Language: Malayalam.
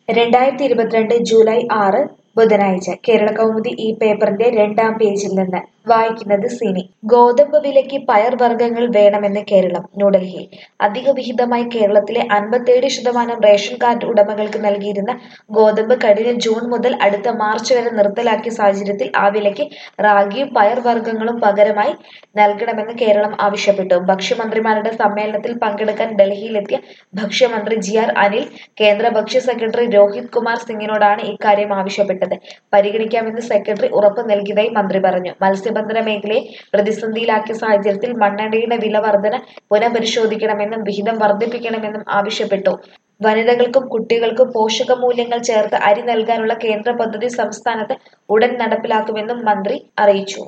രണ്ടായിരത്തി ഇരുപത്തിരണ്ട് ജൂലൈ ആറ് ബുധനാഴ്ച കേരളകൗമുദി ഈ പേപ്പറിന്റെ രണ്ടാം പേജിൽ നിന്ന് വായിക്കുന്നത് സിനി ഗോതമ്പ് വിലയ്ക്ക് പയർ വർഗ്ഗങ്ങൾ വേണമെന്ന് കേരളം ന്യൂഡൽഹി അധിക വിഹിതമായി കേരളത്തിലെ അൻപത്തേഴ് ശതമാനം റേഷൻ കാർഡ് ഉടമകൾക്ക് നൽകിയിരുന്ന ഗോതമ്പ് കഴിഞ്ഞ ജൂൺ മുതൽ അടുത്ത മാർച്ച് വരെ നിർത്തലാക്കിയ സാഹചര്യത്തിൽ ആ വിലയ്ക്ക് റാഗിയും പയർ വർഗ്ഗങ്ങളും പകരമായി നൽകണമെന്ന് കേരളം ആവശ്യപ്പെട്ടു ഭക്ഷ്യമന്ത്രിമാരുടെ സമ്മേളനത്തിൽ പങ്കെടുക്കാൻ ഡൽഹിയിലെത്തിയ ഭക്ഷ്യമന്ത്രി ജി ആർ അനിൽ കേന്ദ്ര ഭക്ഷ്യ സെക്രട്ടറി രോഹിത് കുമാർ സിംഗിനോടാണ് ഇക്കാര്യം ആവശ്യപ്പെട്ടത് പരിഗണിക്കാമെന്ന് സെക്രട്ടറി ഉറപ്പ് നൽകിയതായി മന്ത്രി പറഞ്ഞു മത്സ്യബന്ധന മേഖലയെ പ്രതിസന്ധിയിലാക്കിയ സാഹചര്യത്തിൽ മണ്ണെണ്ണയുടെ വില വർധന പുനഃപരിശോധിക്കണമെന്നും വിഹിതം വർദ്ധിപ്പിക്കണമെന്നും ആവശ്യപ്പെട്ടു വനിതകൾക്കും കുട്ടികൾക്കും പോഷകമൂല്യങ്ങൾ ചേർത്ത് അരി നൽകാനുള്ള കേന്ദ്ര പദ്ധതി സംസ്ഥാനത്ത് ഉടൻ നടപ്പിലാക്കുമെന്നും മന്ത്രി അറിയിച്ചു